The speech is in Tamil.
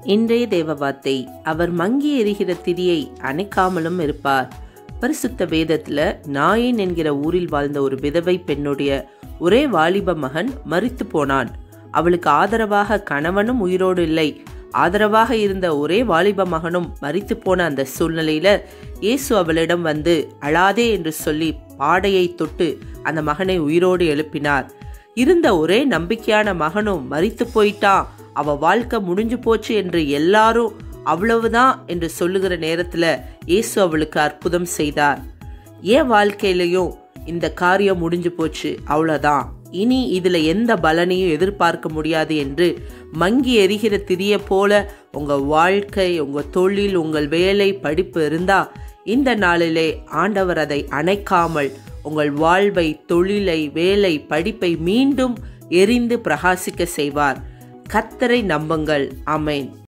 இன்றைய தேவ வார்த்தை அவர் மங்கி எரிகிற திரியை அணைக்காமலும் இருப்பார் பரிசுத்த வேதத்துல நாயின் என்கிற ஊரில் வாழ்ந்த ஒரு விதவை பெண்ணுடைய ஒரே வாலிப மகன் மரித்து போனான் அவளுக்கு ஆதரவாக கணவனும் உயிரோடு இல்லை ஆதரவாக இருந்த ஒரே வாலிப மகனும் மரித்து போன அந்த சூழ்நிலையில இயேசு அவளிடம் வந்து அழாதே என்று சொல்லி பாடையை தொட்டு அந்த மகனை உயிரோடு எழுப்பினார் இருந்த ஒரே நம்பிக்கையான மகனும் மரித்து போயிட்டான் அவ வாழ்க்கை முடிஞ்சு போச்சு என்று எல்லாரும் அவ்வளவுதான் என்று சொல்லுகிற நேரத்துல இயேசு அவளுக்கு அற்புதம் செய்தார் ஏன் வாழ்க்கையிலையும் இந்த காரியம் முடிஞ்சு போச்சு அவ்வளோதான் இனி இதுல எந்த பலனையும் எதிர்பார்க்க முடியாது என்று மங்கி எரிகிற திரிய போல உங்க வாழ்க்கை உங்க தொழில் உங்கள் வேலை படிப்பு இருந்தா இந்த நாளிலே ஆண்டவர் அதை அணைக்காமல் உங்கள் வாழ்வை தொழிலை வேலை படிப்பை மீண்டும் எரிந்து பிரகாசிக்க செய்வார் கத்தரை நம்புங்கள் அமேன்